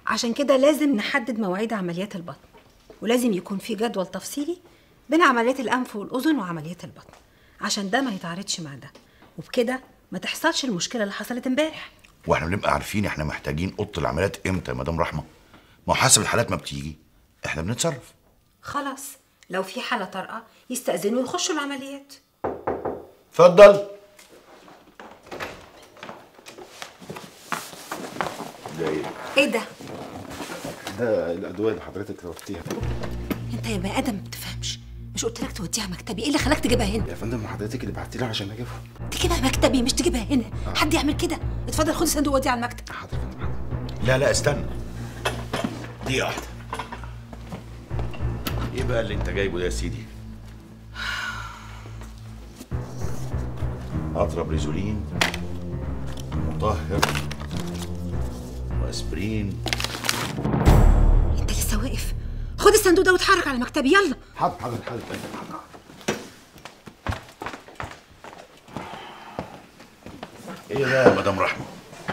عشان كده لازم نحدد مواعيد عمليات البطن ولازم يكون في جدول تفصيلي بين عمليات الانف والاذن وعمليات البطن عشان ده ما يتعارضش مع ده وبكده ما تحصلش المشكله اللي حصلت امبارح واحنا بنبقى عارفين احنا محتاجين اوضه العمليات امتى يا مدام رحمه ما هو حسب الحالات ما بتيجي احنا بنتصرف خلاص لو في حاله طارئه يستاذنوا ويخشوا العمليات اتفضل ده ايه ايه ده ده الادويه اللي حضرتك طلبتيها انت يا بني ادم ما بتفهمش مش قلت لك توديها مكتبي ايه اللي خلاك تجيبها هنا يا فندم حضرتك اللي بعتي لي عشان اجيبها تجيبها مكتبي مش تجيبها هنا حد يعمل كده اتفضل خد الصندوق وديه على المكتب حاضر يا فندم حاضر. لا لا استنى دقيقة واحدة ايه بقى اللي انت جايبه ده يا سيدي؟ اطرب ريزولين مطهر واسبرين انت لسه واقف خد الصندوق ده واتحرك على مكتبي يلا حاضر حاضر حاضر حاضر. ايه ده يا مدام رحمة؟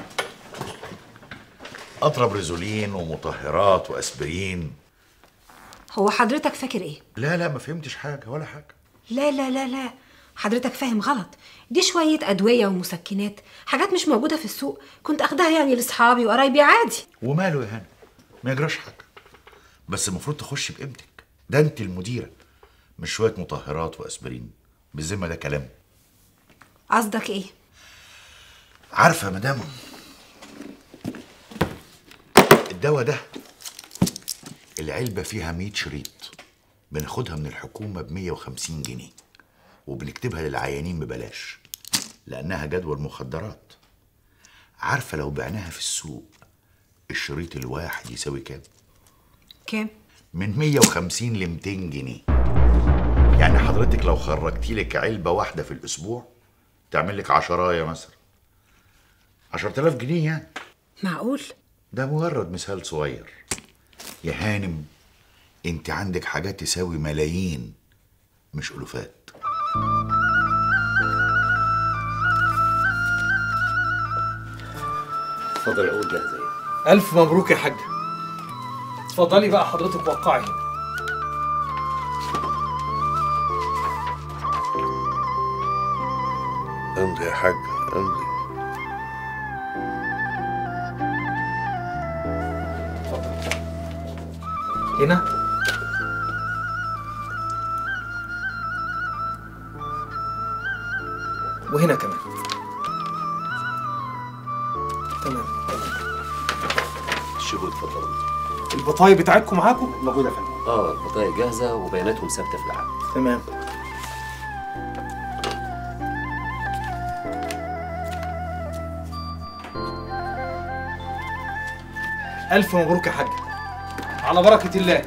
اطرب ريزولين ومطهرات واسبرين هو حضرتك فاكر ايه لا لا ما فهمتش حاجة ولا حاجة لا لا لا لا حضرتك فاهم غلط دي شوية أدوية ومسكنات حاجات مش موجودة في السوق كنت أخدها يعني لأصحابي وقرايبي عادي وماله يا هاني ما يجراش حاجه بس المفروض تخش بقيمتك ده انت المديره مش شويه مطهرات واسبرين بالذمه ده كلام قصدك إيه؟ عارفه يا مدام الدواء ده العلبه فيها 100 شريط بناخدها من الحكومه ب 150 جنيه وبنكتبها للعيانين ببلاش لانها جدول مخدرات عارفه لو بعناها في السوق الشريط الواحد يساوي كام كام؟ من 150 ل 200 جنيه يعني حضرتك لو خرجتي لك علبة واحدة في الأسبوع تعمل لك عشراية مثلا 10000 جنيه يعني معقول؟ ده مجرد مثال صغير يا هانم انت عندك حاجات تساوي ملايين مش ألوفات اتفضل العقود جاهزه اهي ألف مبروك يا حاجة اتفضلي بقى حضرتك وقعي امضي يا حاج امضي هنا وهنا كمان تمام الشهود اتفضلوا البطايق بتاعتكم معاكم موجود يا فندم اه البطايق جاهزه وبياناتهم ثابته في العقد تمام ألف مبروك يا حاج على بركة الله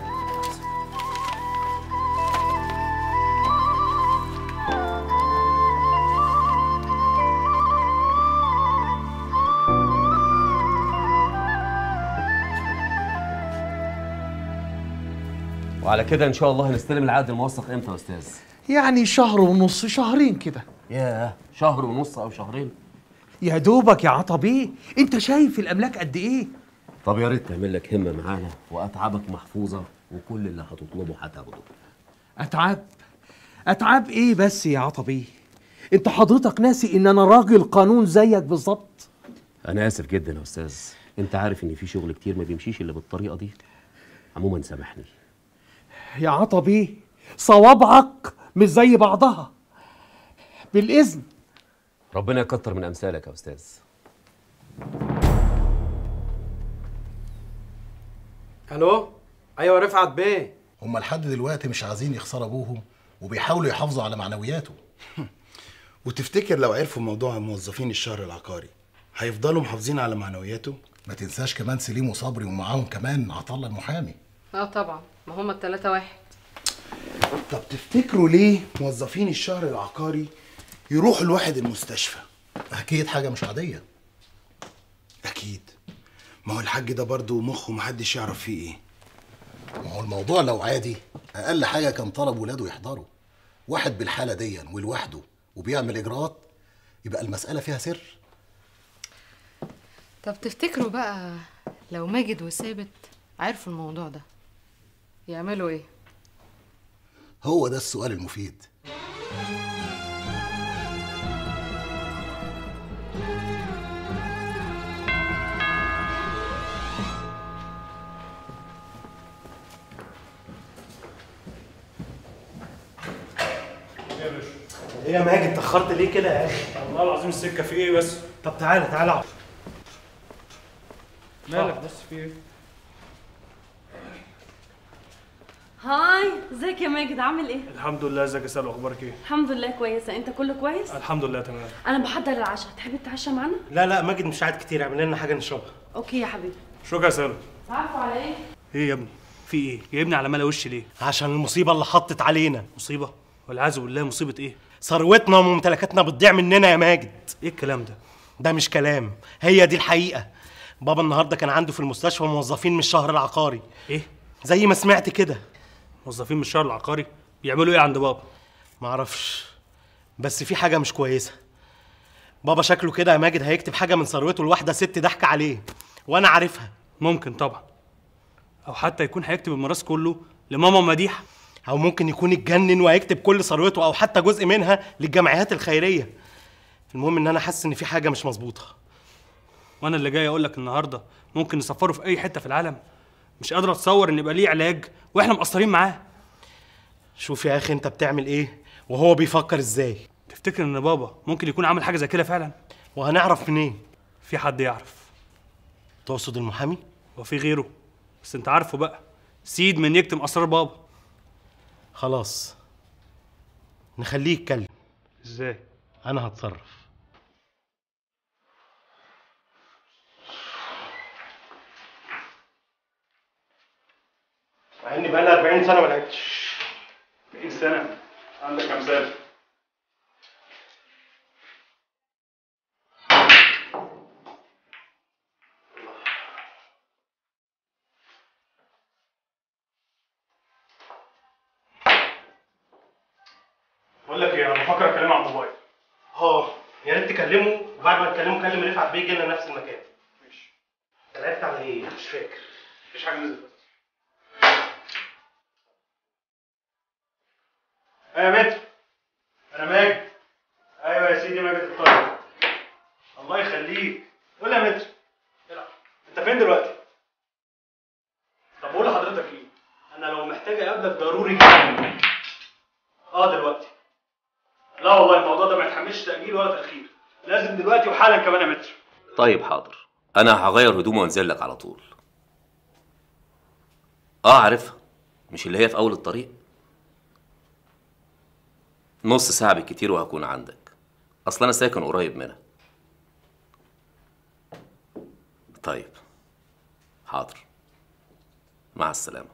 وعلى كده ان شاء الله هنستلم العقد الموثق امتى يا استاذ يعني شهر ونص شهرين كده ياه شهر ونص او شهرين يا دوبك يا عطبيه انت شايف الاملاك قد ايه طب يا ريت تعمل لك همه معانا واتعابك محفوظه وكل اللي هتطلبه هتاخده اتعاب اتعاب ايه بس يا عطبيه انت حضرتك ناسي ان انا راجل قانون زيك بالظبط انا اسف جدا يا استاذ انت عارف ان في شغل كتير ما بيمشيش الا بالطريقه دي عموما سامحني يا عطبيه صوابعك مش زي بعضها بالاذن ربنا يكتر من امثالك يا استاذ الو ايوه رفعت بيه هما لحد دلوقتي مش عايزين يخسروا ابوهم وبيحاولوا يحافظوا على معنوياته وتفتكر لو عرفوا موضوع موظفين الشهر العقاري هيفضلوا محافظين على معنوياته ما تنساش كمان سليم وصبري ومعاهم كمان عطله المحامي اه طبعا ما هما التلاتة واحد طب تفتكروا ليه موظفين الشهر العقاري يروحوا لواحد المستشفى اكيد حاجه مش عاديه اكيد ما هو الحاج ده برضه مخه محدش يعرف فيه ايه ما هو الموضوع لو عادي اقل حاجه كان طلب ولاده يحضروا واحد بالحاله دي ولوحده وبيعمل اجراءات يبقى المساله فيها سر طب تفتكروا بقى لو ماجد وثابت عرفوا الموضوع ده يعملوا ايه هو ده السؤال المفيد ايه يا ماجد اتاخرت ليه كده يا اخي والله العظيم السكه في ايه بس طب تعالى تعالى اقعد مالك بس في ايه هاي ازيك يا ماجد عامل ايه الحمد لله ازيك يا سالو اخبارك ايه الحمد لله كويسه انت كله كويس الحمد لله تمام انا بحضر العشاء تحب تتعشى معانا لا لا ماجد مش قاعد كتير اعمل لنا حاجه نشربها اوكي يا حبيبي شكرا يا سالو عارفه على ايه ايه يا ابني في ايه جايبني على ملا وش ليه عشان المصيبه اللي حطت علينا مصيبه والعياذ بالله مصيبه ايه ثروتنا وممتلكاتنا بتضيع مننا يا ماجد ايه الكلام ده ده مش كلام هي دي الحقيقه بابا النهارده كان عنده في المستشفى موظفين من الشهر العقاري ايه زي ما سمعت كده موظفين من الشهر العقاري بيعملوا ايه عند بابا معرفش بس في حاجه مش كويسه بابا شكله كده يا ماجد هيكتب حاجه من ثروته لواحده ست ضحكه عليه وانا عارفها ممكن طبعا او حتى يكون هيكتب الميراث كله لماما مديحه او ممكن يكون اتجنن وهيكتب كل ثروته او حتى جزء منها للجمعيات الخيريه المهم ان انا حاسس ان في حاجه مش مظبوطه وانا اللي جاي اقول لك النهارده ممكن نسفره في اي حته في العالم مش قادر اتصور ان يبقى ليه علاج واحنا مقصرين معاه شوف يا اخي انت بتعمل ايه وهو بيفكر ازاي تفتكر ان بابا ممكن يكون عامل حاجه زي كده فعلا وهنعرف منين في حد يعرف تقصد المحامي وفي غيره بس انت عارفه بقى سيد من يكتم اسرار بابا خلاص نخليه يتكلم ازاي انا هتصرف مع اني بقالي 40 سنه ما لعبتش 40 سنه عندك كام سنه بقول لك ايه انا بفكر اكلمه على الموبايل اه يا ريت تكلمه وبعد ما تكلمه كلم رفعت بيه يجي لنا نفس المكان ماشي لعبت على ايه مش فاكر مفيش حاجه نزلت ايوه يا متر انا ماجد ايوه يا سيدي ماجد الطيب الله يخليك قول لي يا متر العب انت فين دلوقتي طب بقول لحضرتك ايه انا لو محتاج اقابلك ضروري جدا اه دلوقتي لا والله الموضوع ده ما يتحملش تاجيل ولا تاخير لازم دلوقتي وحالا كمان يا متر طيب حاضر انا هغير هدومي وانزل لك على طول اه عارفها مش اللي هي في اول الطريق نص ساعة بالكتير وهكون عندك اصل انا ساكن قريب منها طيب حاضر مع السلامة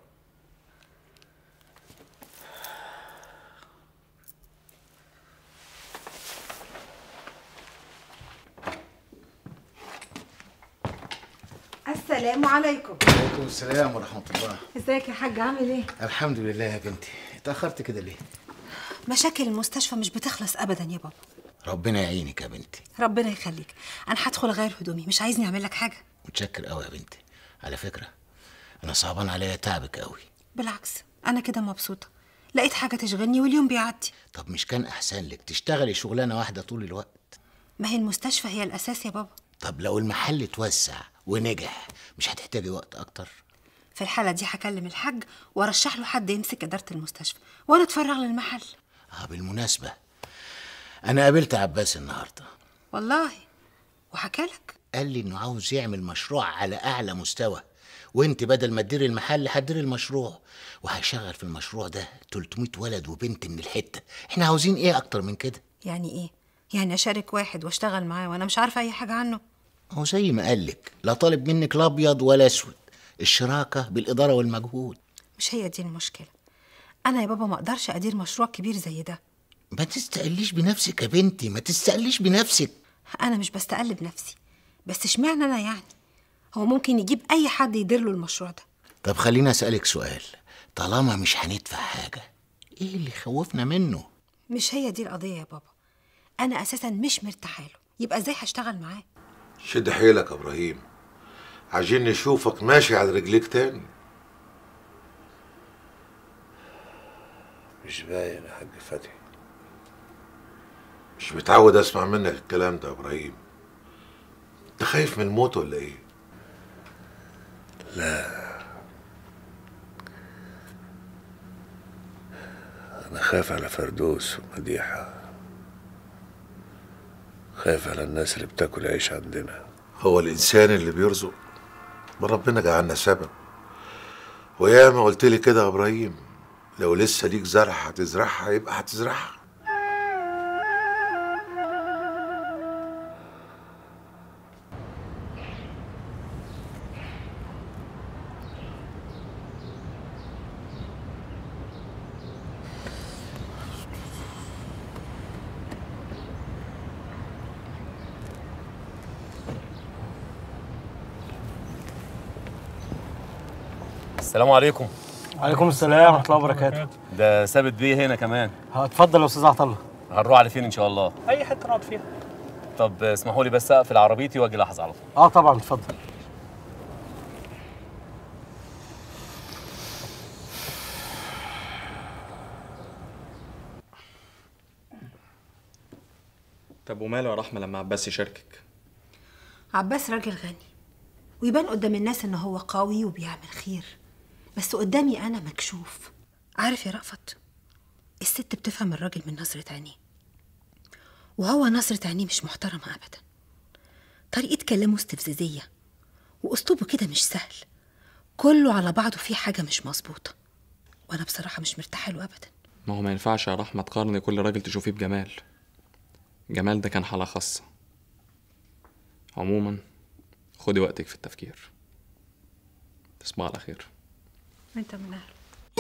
السلام عليكم وعليكم السلام ورحمه الله ازيك يا حاج عامل ايه الحمد لله يا بنتي اتاخرت كده ليه مشاكل المستشفى مش بتخلص ابدا يا بابا ربنا يعينك يا بنتي ربنا يخليك انا هدخل اغير هدومي مش عايزني اعمل لك حاجه متشكر قوي يا بنتي على فكره انا صعبان عليا تعبك قوي بالعكس انا كده مبسوطه لقيت حاجه تشغلني واليوم بيعدي طب مش كان احسن لك تشتغلي شغلانه واحده طول الوقت ما هي المستشفى هي الاساس يا بابا طب لو المحل اتوسع ونجح مش هتحتاجي وقت اكتر في الحاله دي هكلم الحاج وارشح له حد يمسك اداره المستشفى وانا اتفرغ للمحل اه بالمناسبه انا قابلت عباس النهارده والله وحكالك قال لي انه عاوز يعمل مشروع على اعلى مستوى وانت بدل ما تديري المحل هتديري المشروع وهيشغل في المشروع ده 300 ولد وبنت من الحته احنا عاوزين ايه اكتر من كده يعني ايه يعني اشارك واحد واشتغل معاه وانا مش عارفه اي حاجه عنه هو زي ما قالك لا طالب منك لا ابيض ولا اسود الشراكه بالاداره والمجهود مش هي دي المشكله انا يا بابا ما اقدرش ادير مشروع كبير زي ده ما تستقليش بنفسك يا بنتي ما تستقليش بنفسك انا مش بستقل بنفسي بس اشمعنى انا يعني هو ممكن يجيب اي حد يدير له المشروع ده طب خليني اسالك سؤال طالما مش هندفع حاجه ايه اللي خوفنا منه مش هي دي القضيه يا بابا انا اساسا مش مرتاحه له يبقى ازاي هشتغل معاه شد حيلك يا ابراهيم عايزين نشوفك ماشي على رجليك تاني مش باين يا حاج فتحي مش متعود اسمع منك الكلام ده يا ابراهيم انت خايف من الموت ولا ايه لا أنا خايف على فردوس ومديحة خايف على الناس اللي بتاكل عيش عندنا هو الانسان اللي بيرزق ما ربنا جعلنا سبب وياما قلت لي كده يا ابراهيم لو لسه ليك زرع هتزرعها يبقى هتزرعها السلام عليكم عليكم السلام ورحمه الله وبركاته ده ثابت بيه هنا كمان اتفضل يا استاذ عطله هنروح على فين ان شاء الله اي حته نقعد فيها طب اسمحوا لي بس اقفل عربيتي واجي لحظه على طول اه طبعا اتفضل طب وماله يا رحمة لما عباس يشاركك؟ عباس راجل غني ويبان قدام الناس ان هو قوي وبيعمل خير بس قدامي انا مكشوف عارف يا رأفت الست بتفهم الراجل من نظرة عينيه وهو نظرة عينيه مش محترمة أبدا طريقة كلامه استفزازية وأسلوبه كده مش سهل كله على بعضه فيه حاجة مش مظبوطة وأنا بصراحة مش مرتاحة له أبدا ما هو ما ينفعش يا رحمة تقارني كل راجل تشوفيه بجمال جمال ده كان حالة خاصة عموما خدي وقتك في التفكير تصبح على خير أنت من أهل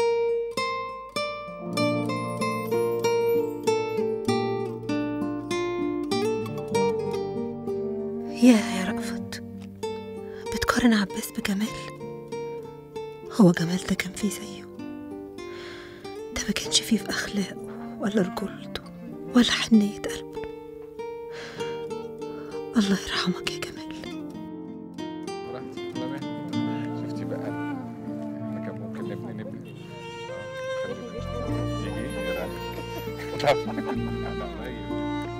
يا يا رأفت بتقارن عباس بجمال هو جمال ده كان فيه زيه ده ما كانش فيه في أخلاقه ولا رجولته ولا حنية قلبه الله يرحمك يا جمال شفتي بقى احنا كان ممكن نبني نبني خلي بالك يجي ايه رايك انا قريب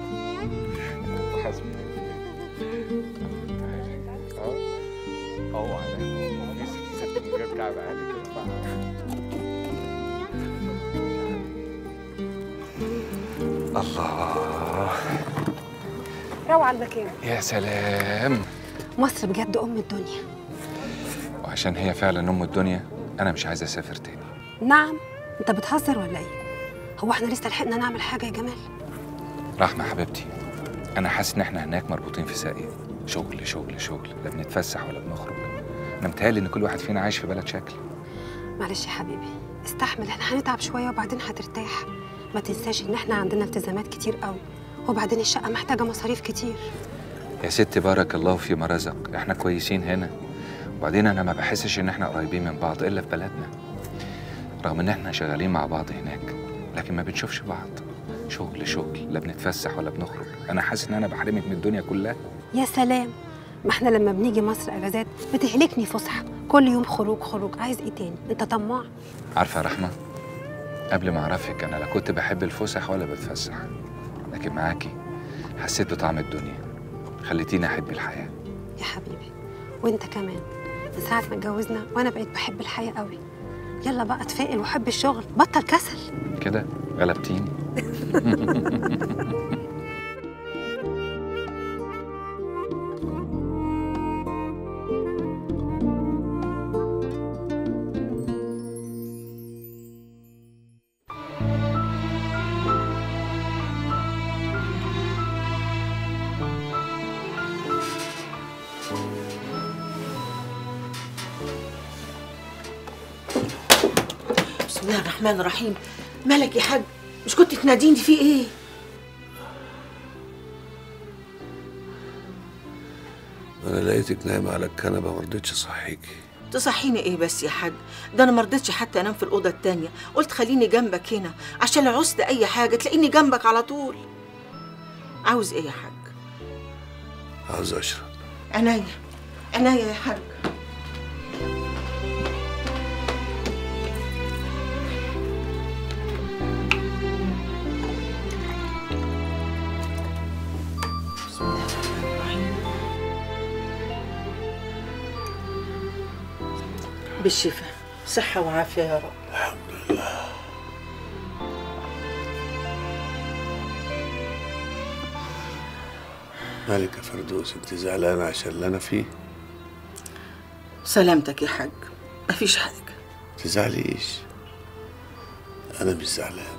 وحسبي اه هو عليك ست من غير كعب عالي كده الله روعة المكان يا سلام مصر بجد أم الدنيا وعشان هي فعلا ام الدنيا انا مش عايز اسافر تاني نعم أنت بتهزر ولا إيه؟ هو إحنا لسه لحقنا نعمل حاجة يا جمال؟ رحمة حبيبتي أنا حاسس إن إحنا هناك مربوطين في ساقية شغل شغل شغل لا بنتفسح ولا بنخرج أنا متهيألي إن كل واحد فينا عايش في بلد شكل معلش يا حبيبي استحمل احنا هنتعب شوية وبعدين هترتاح ما تنساش ان احنا عندنا التزامات كتير قوي وبعدين الشقة محتاجة مصاريف كتير يا ست بارك الله فيما رزق إحنا كويسين هنا وبعدين أنا ما بحسش إن إحنا قريبين من بعض إلا في بلدنا رغم إن إحنا شغالين مع بعض هناك لكن ما بنشوفش بعض شغل شغل لا بنتفسح ولا بنخرج أنا حاسس إن أنا بحرمك من الدنيا كلها يا سلام ما احنا لما بنيجي مصر اجازات بتهلكني فسحة كل يوم خروج خروج عايز ايه تاني انت طماع عارفة يا رحمة قبل ما أعرفك أنا لا كنت بحب الفسح ولا بتفسح لكن معاكي حسيت بطعم الدنيا خليتيني أحب الحياة يا حبيبي وانت كمان من ساعة ما اتجوزنا وانا بقيت بحب الحياة قوي يلا بقى اتفائل وحب الشغل بطل كسل كده غلبتيني بسم الله الرحمن الرحيم مالك يا حاج مش كنت تناديني في ايه انا لقيتك نايمه على الكنبه ما رضيتش اصحيكي تصحيني ايه بس يا حاج ده انا ما رضيتش حتى انام في الاوضه التانية قلت خليني جنبك هنا عشان لو عوزت اي حاجه تلاقيني جنبك على طول عاوز ايه يا حاج عاوز اشرب عينيا عناية يا حاج بسم الله الرحمن الرحيم بالشفاء صحة وعافية يا رب مالك يا فردوس انت زعلانة عشان اللي انا فيه سلامتك يا حاج مفيش حاجة تزعليش انا مش زعلان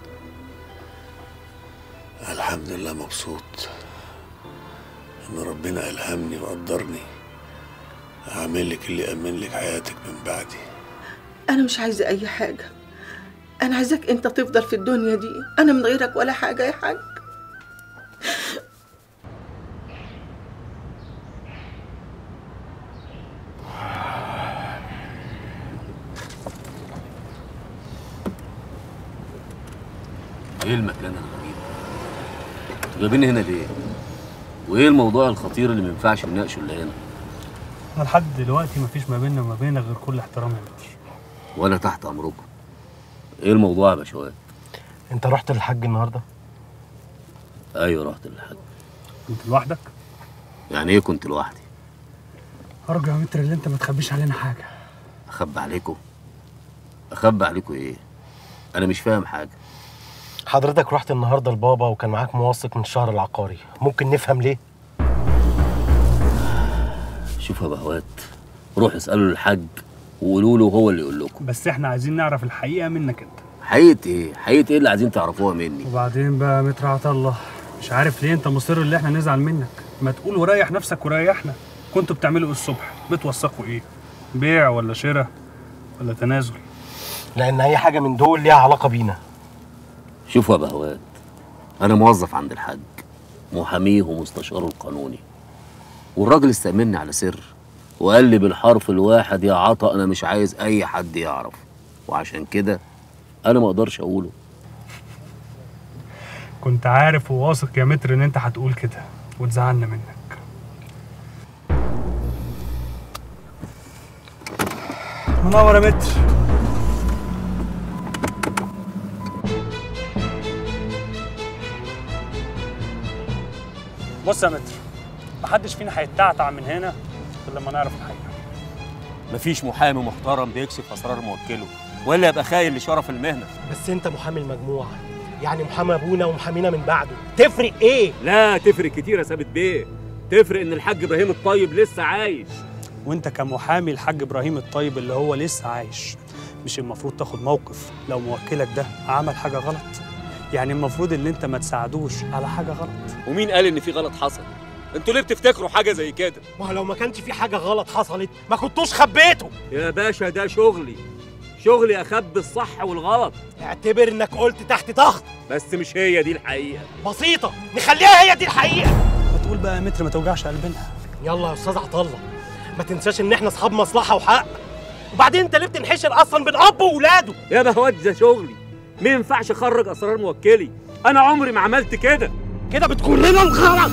الحمد لله مبسوط ان ربنا الهمني وقدرني اعمل لك اللي امن لك حياتك من بعدي أنا مش عايزة أي حاجة أنا عايزاك أنت تفضل في الدنيا دي أنا من غيرك ولا حاجة يا حاج ايه المكان الغريب انتوا جايبيني هنا ليه وايه الموضوع الخطير اللي ما ينفعش نناقشه الا هنا احنا لحد دلوقتي مفيش ما بيننا وما بينك غير كل احترام يا متر وانا تحت امركم ايه الموضوع يا باشوات انت رحت للحاج النهارده ايوه رحت للحاج كنت لوحدك يعني ايه كنت لوحدي ارجو يا متر اللي انت ما تخبيش علينا حاجه اخبي عليكم اخبي عليكم ايه انا مش فاهم حاجه حضرتك رحت النهارده لبابا وكان معاك موثق من الشهر العقاري ممكن نفهم ليه شوف يا بهوات روح اسالوا للحاج وقولوا له هو اللي يقول لكم بس احنا عايزين نعرف الحقيقه منك انت حقيقه ايه حقيقه ايه اللي عايزين تعرفوها مني وبعدين بقى يا متر عطا الله مش عارف ليه انت مصر اللي احنا نزعل منك ما تقول وريح نفسك وريحنا كنتوا بتعملوا ايه الصبح بتوثقوا ايه بيع ولا شراء ولا تنازل لان اي حاجه من دول ليها علاقه بينا شوفوا يا بهوات انا موظف عند الحاج محاميه ومستشاره القانوني والراجل استأمني على سر وقال لي بالحرف الواحد يا عطا انا مش عايز اي حد يعرف وعشان كده انا ما اقدرش اقوله كنت عارف وواثق يا متر ان انت هتقول كده وتزعلنا منك منور يا متر بص يا متر محدش فينا هيتعتع من هنا غير لما نعرف الحقيقه مفيش محامي محترم بيكشف اسرار موكله ولا يبقى خاين لشرف المهنه بس انت محامي المجموعه يعني محامي ابونا ومحامينا من بعده تفرق ايه لا تفرق كتير يا ثابت بيه تفرق ان الحاج ابراهيم الطيب لسه عايش وانت كمحامي الحاج ابراهيم الطيب اللي هو لسه عايش مش المفروض تاخد موقف لو موكلك ده عمل حاجه غلط يعني المفروض ان انت ما تساعدوش على حاجه غلط ومين قال ان في غلط حصل انتوا ليه بتفتكروا حاجه زي كده ما هو لو ما كانش في حاجه غلط حصلت ما كنتوش خبيته يا باشا ده شغلي شغلي اخبي الصح والغلط اعتبر انك قلت تحت ضغط بس مش هي دي الحقيقه بسيطه نخليها هي دي الحقيقه ما تقول بقى يا متر ما توجعش قلبنا يلا يا استاذ عطا الله ما تنساش ان احنا اصحاب مصلحه وحق وبعدين انت ليه بتنحشر اصلا بين اب واولاده يا بهوات ده شغلي ما ينفعش اخرج اسرار موكلي انا عمري ما عملت كده كده بتكون لنا الغلط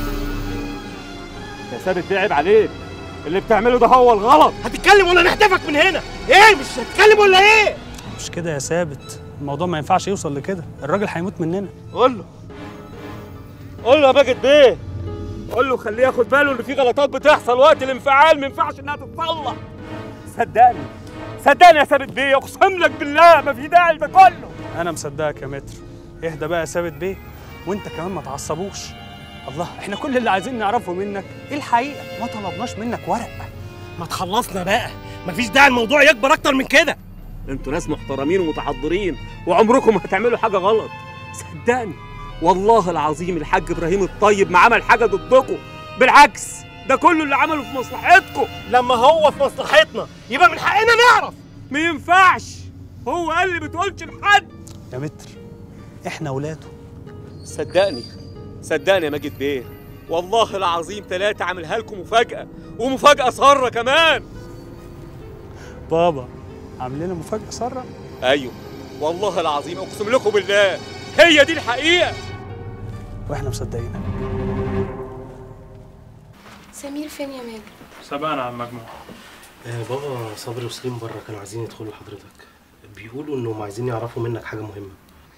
يا ثابت ده عيب عليك اللي بتعمله ده هو الغلط هتتكلم ولا نحدفك من هنا ايه مش هتتكلم ولا ايه مش كده يا ثابت الموضوع ما ينفعش يوصل لكده الراجل هيموت مننا قول له قول له يا باجت بيه قول له خليه ياخد باله ان في غلطات بتحصل وقت الانفعال ما ينفعش انها تتصلح صدقني صدقني يا ثابت بيه اقسم لك بالله ما في داعي ده كله انا مصدقك يا متر اهدى بقى يا ثابت بيه وانت كمان ما تعصبوش الله احنا كل اللي عايزين نعرفه منك ايه الحقيقه ما طلبناش منك ورقه ما تخلصنا بقى مفيش داعي الموضوع يكبر اكتر من كده انتوا ناس محترمين ومتحضرين وعمركم ما هتعملوا حاجه غلط صدقني والله العظيم الحاج ابراهيم الطيب ما عمل حاجه ضدكم بالعكس ده كله اللي عمله في مصلحتكم لما هو في مصلحتنا يبقى من حقنا نعرف ما ينفعش هو قال لي بتقولش لحد يا متر احنا ولاده صدقني صدقني يا ماجد بيه والله العظيم ثلاثة عاملها لكم مفاجأة ومفاجأة سارة كمان بابا عامل لنا مفاجاه ساره أيوه والله العظيم أقسم لكم بالله هي دي الحقيقة واحنا مصدقينك سمير فين يا ماجد سبقنا على المجموع آه بابا صبري وسليم بره كانوا عايزين يدخلوا لحضرتك بيقولوا انهم عايزين يعرفوا منك حاجه مهمه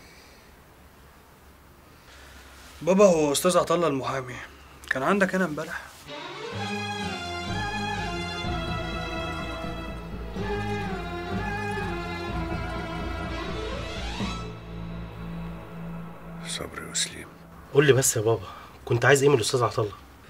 بابا هو استاذ عطله المحامي كان عندك هنا امبارح صبري وسليم قول لي بس يا بابا كنت عايز ايه من الاستاذ عطله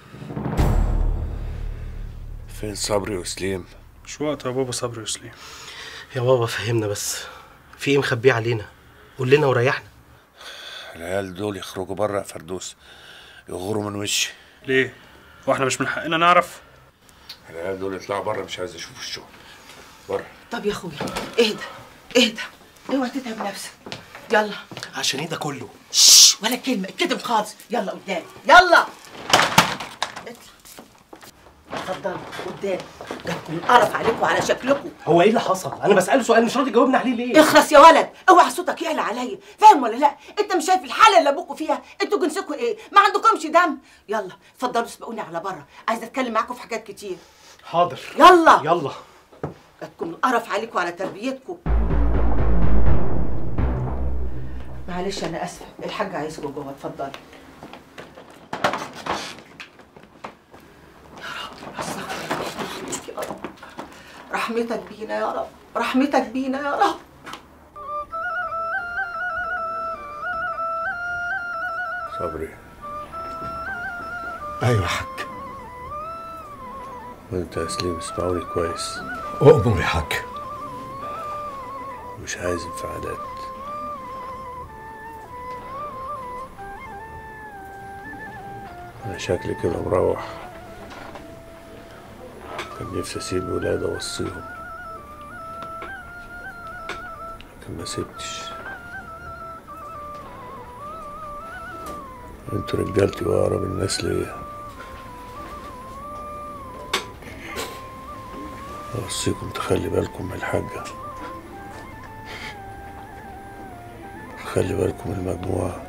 فين صبري وسليم مش وقت يا بابا صبري وسليم يا بابا فهمنا بس في ايه مخبيه علينا قول لنا وريحنا العيال دول يخرجوا بره يا فردوس يغوروا من وشي ليه واحنا مش من حقنا نعرف العيال دول يطلعوا بره مش عايز اشوف الشغل بره طب يا اخويا اهدى اهدى اوعى تتعب نفسك يلا عشان ايه ده كله شش ولا كلمه اتكتم خالص يلا قدام يلا اطلع اتفضلوا قدام جاتكم قرف عليكم وعلى شكلكم هو ايه اللي حصل انا بساله سؤال مش راضي تجاوبني عليه ليه اخرس يا ولد اوعى صوتك يعلى عليا فاهم ولا لا انت مش شايف الحاله اللي ابوكوا فيها انتوا جنسكوا ايه ما عندكمش دم يلا اتفضلوا اسبقوني على بره عايزه اتكلم معاكم في حاجات كتير حاضر يلا يلا جاتكم قرف عليكم وعلى تربيتكم معلش انا اسفه الحاج عايزكم جوه اتفضلوا يا رب رحمتك بينا يا رب رحمتك بينا يا رب صبري ايوه يا حاج وانت يا سليم اسمعوني كويس اؤمر يا حاج مش عايز انفعالات انا شكلي كده مروح كان نفسي اسيب ولاد اوصيهم لكن ما سبتش انتوا رجالتي واقرب الناس ليا اوصيكم تخلي بالكم من الحاجه خلي بالكم من المجموعه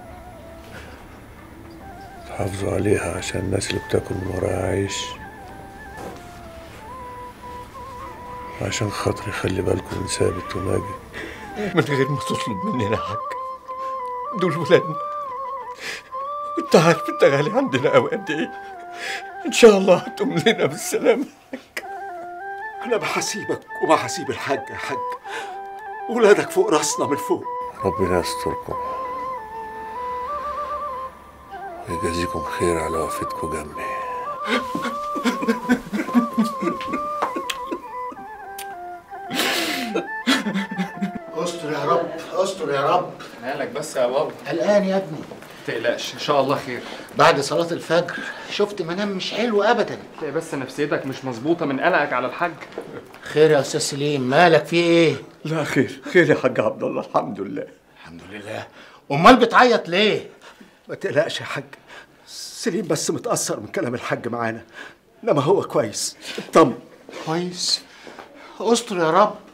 تحافظوا عليها عشان الناس اللي بتاكل من وراها عيش عشان خاطري خلي بالكم من ثابت وماجد من غير ما تطلب مننا يا حاج دول ولادنا انت عارف انت غالي عندنا قوي قد ايه ان شاء الله هتقوم لنا بالسلامه يا حاج انا بحاسيبك وبحاسيب الحاج يا حاج ولادك فوق راسنا من فوق ربنا يستركم ويجازيكم خير على وقفتكم جنبي استر يا رب استر يا رب مالك بس يا بابا قلقان يا ابني تقلقش ان شاء الله خير بعد صلاة الفجر شفت منام مش حلو ابدا تلاقي بس نفسيتك مش مظبوطه من قلقك على الحاج خير يا استاذ سليم مالك في ايه لا خير خير يا حاج عبد الله الحمد لله الحمد لله امال بتعيط ليه ما تقلقش يا حاج سليم بس متأثر من كلام الحاج معانا انما هو كويس اطمن كويس استر يا رب